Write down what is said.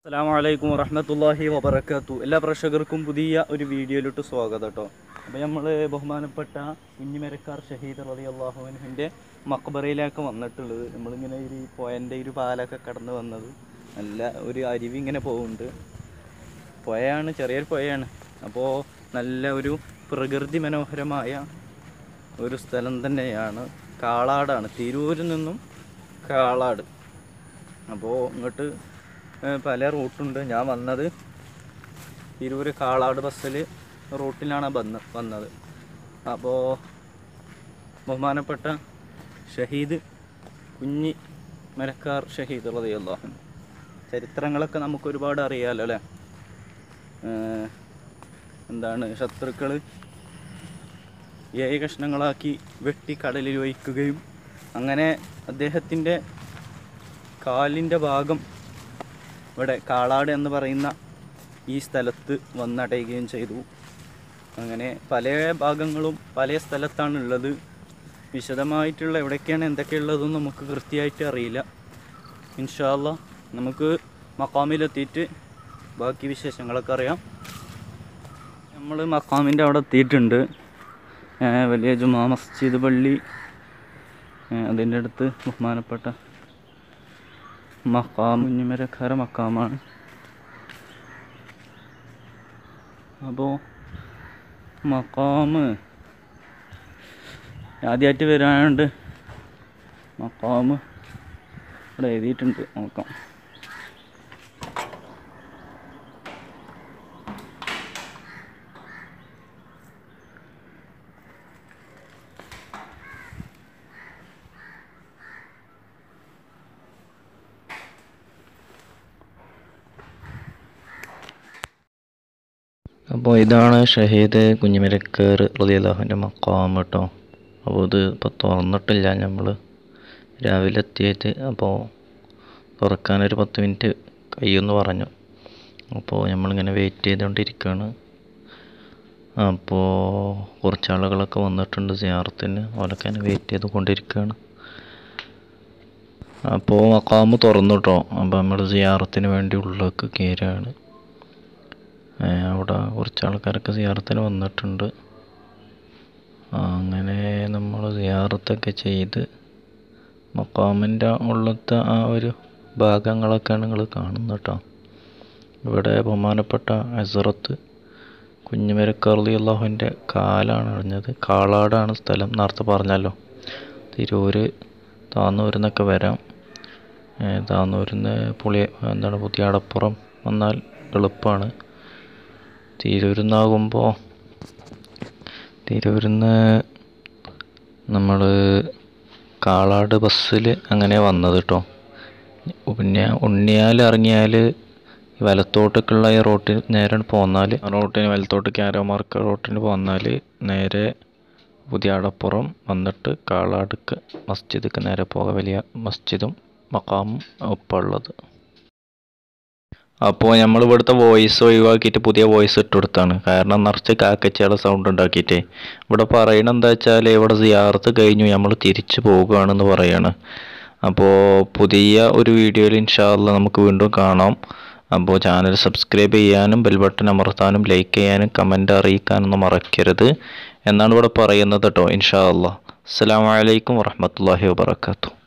അസ്സാം വലൈക്കും വറഹമത്തല്ലാഹി വബർക്കാത്തു എല്ലാ പ്രേക്ഷകർക്കും പുതിയ ഒരു വീഡിയോയിലോട്ട് സ്വാഗതം കേട്ടോ അപ്പോൾ നമ്മൾ ബഹുമാനപ്പെട്ട കുഞ്ഞിമരക്കാർ ഷഹീദ് റതി അള്ളാഹുവിൻ്റെ മക്ബറയിലേക്ക് വന്നിട്ടുള്ളത് നമ്മളിങ്ങനെ ഒരു പോയൻ്റെ ഒരു പാലൊക്കെ കടന്ന് വന്നത് നല്ല ഒരു അരുവി ഇങ്ങനെ പോകുന്നുണ്ട് പുഴയാണ് ചെറിയൊരു പുഴയാണ് അപ്പോൾ നല്ല ഒരു പ്രകൃതി മനോഹരമായ ഒരു സ്ഥലം തന്നെയാണ് കാളാടാണ് തിരൂരിൽ നിന്നും കാളാട് അപ്പോൾ ഇങ്ങോട്ട് ഏഹ്, പല റൂട്ടുണ്ട് ഞാൻ വന്നത് തിരൂർ കാളാട് ബസ്സിൽ റൂട്ടിലാണ് വന്ന് വന്നത് അപ്പോൾ ബഹുമാനപ്പെട്ട ഷഹീദ് കുഞ്ഞി മരക്കാർ ഷഹീദ് റളിയല്ലാഹു അൻഹു ചരിത്രങ്ങളൊക്കെ നമുക്ക് ഒരുപാട് അറിയാമല്ലോ അല്ലേ ഏഹ്, എന്താണ് ശത്രുക്കൾ ഏഴ് കഷ്ണങ്ങളാക്കി വെട്ടി കടലിൽ ഒഴിക്കുകയും അങ്ങനെ അദ്ദേഹത്തിൻ്റെ കാലിൻ്റെ ഭാഗം ഇവിടെ കാളാട് എന്ന് പറയുന്ന ഈ സ്ഥലത്ത് വന്നടയുകയും ചെയ്തു അങ്ങനെ പല ഭാഗങ്ങളും പല സ്ഥലത്താണ് ഉള്ളത് വിശദമായിട്ടുള്ള എവിടേക്കാണ് എന്തൊക്കെയുള്ളതെന്ന് നമുക്ക് കൃത്യമായിട്ട് അറിയില്ല ഇൻഷാല്ല നമുക്ക് മക്കാമിലെത്തിയിട്ട് ബാക്കി വിശേഷങ്ങളൊക്കെ അറിയാം നമ്മൾ മക്കാമിൻ്റെ അവിടെ എത്തിയിട്ടുണ്ട് ഏഹ് വലിയ ജുമാ മസ്ജിദ് പള്ളി ഏഹ് അതിൻ്റെ അടുത്ത് ബഹുമാനപ്പെട്ട മക്കാം കുഞ്ഞിമരക്കാര മക്കാമാണ് അപ്പോൾ മക്കാമ് ആദ്യമായിട്ട് വരാണ്ട് മക്കാമ് ഇവിടെ എഴുതിയിട്ടുണ്ട് നോക്കാം അപ്പോൾ ഇതാണ് ഷഹീദ് കുഞ്ഞിമരക്കാർ റളിയല്ലാഹുവിൻ്റെ മക്കാം കേട്ടോ അപ്പോൾ ഇത് ഇപ്പോൾ തുറന്നിട്ടില്ല നമ്മൾ രാവിലെ എത്തിയിട്ട് അപ്പോൾ തുറക്കാനൊരു പത്ത് മിനിറ്റ് കഴിയുമെന്ന് പറഞ്ഞു അപ്പോൾ നമ്മളിങ്ങനെ വെയിറ്റ് ചെയ്തുകൊണ്ടിരിക്കുകയാണ് അപ്പോൾ കുറച്ച് ആളുകളൊക്കെ വന്നിട്ടുണ്ട് സിയാറത്തിന് അവരൊക്കെ ഇങ്ങനെ വെയിറ്റ് ചെയ്തുകൊണ്ടിരിക്കുകയാണ് അപ്പോൾ മക്കാമ് തുറന്നു കേട്ടോ അപ്പോൾ നമ്മൾ സിയാറത്തിന് വേണ്ടി ഉള്ളിലേക്ക് കയറുകയാണ് ഏ, അവിടെ കുറച്ച് ആൾക്കാരൊക്കെ സിയാറത്തിന് വന്നിട്ടുണ്ട് ആ, അങ്ങനെ നമ്മൾ സിയാറത്തൊക്കെ ചെയ്ത് മക്കാമിൻ്റെ ഉള്ളത്തെ ആ ഒരു ഭാഗങ്ങളൊക്കെയാണ് നിങ്ങൾ കാണുന്നത് കേട്ടോ ഇവിടെ ബഹുമാനപ്പെട്ട അസറത്ത് കുഞ്ഞുമരക്കർലി അള്ളാഹുവിൻ്റെ കാലാണ് അറിഞ്ഞത് കാളാടാണ് സ്ഥലം നേരത്തെ പറഞ്ഞല്ലോ തിരൂര് താന്നൂരിൽ നിന്നൊക്കെ വരാം ഏ, താന്നൂരിൽ നിന്ന് പുളി എന്താണ് പുതിയ അടപ്പുറം വന്നാൽ എളുപ്പമാണ് തിരൂരിൽ നിന്നാകുമ്പോൾ തിരൂരിൽ നിന്ന് നമ്മൾ കാളാട് ബസ്സിൽ അങ്ങനെ വന്നത് കേട്ടോ പിന്നെ ഉണ്ണിയാൽ ഇറങ്ങിയാൽ വലത്തോട്ടേക്കുള്ള ഈ റോട്ടിൽ നേരെ പോന്നാൽ ആ റോട്ടിന് വലത്തോട്ടേക്ക് ആരോ മാർക്ക് റോട്ടിന് പോന്നാൽ നേരെ പുതിയ അടപ്പുറം വന്നിട്ട് കാളാടുക്ക് മസ്ജിദിക്ക് നേരെ പോകാം വലിയ മസ്ജിദും മക്കാമും ഒപ്പം ഉള്ളത് അപ്പോൾ നമ്മൾ ഇവിടുത്തെ വോയിസ് ഒഴിവാക്കിയിട്ട് പുതിയ വോയിസ് ഇട്ട് കൊടുത്താണ് കാരണം നിറച്ച് കാക്കച്ചയുടെ സൗണ്ട് ഉണ്ടാക്കിയിട്ടേ ഇവിടെ പറയണ എന്താ വെച്ചാൽ ഇവിടെ സിയാർത്ത് കഴിഞ്ഞു നമ്മൾ തിരിച്ചു പോകുകയാണെന്ന് പറയാണ് അപ്പോൾ പുതിയ ഒരു വീഡിയോയിൽ ഇൻഷാല്ല നമുക്ക് വീണ്ടും കാണാം അപ്പോൾ ചാനൽ സബ്സ്ക്രൈബ് ചെയ്യാനും ബെൽ ബട്ടൺ അമർത്താനും ലൈക്ക് ചെയ്യാനും കമൻ്റ് അറിയിക്കാനൊന്നും മറക്കരുത് എന്നാണ് ഇവിടെ പറയുന്നത് കേട്ടോ ഇൻഷാ അല്ലാ അസ്സാം വലൈക്കും വറഹമത്തല്ലാഹി വാബർക്കാത്തു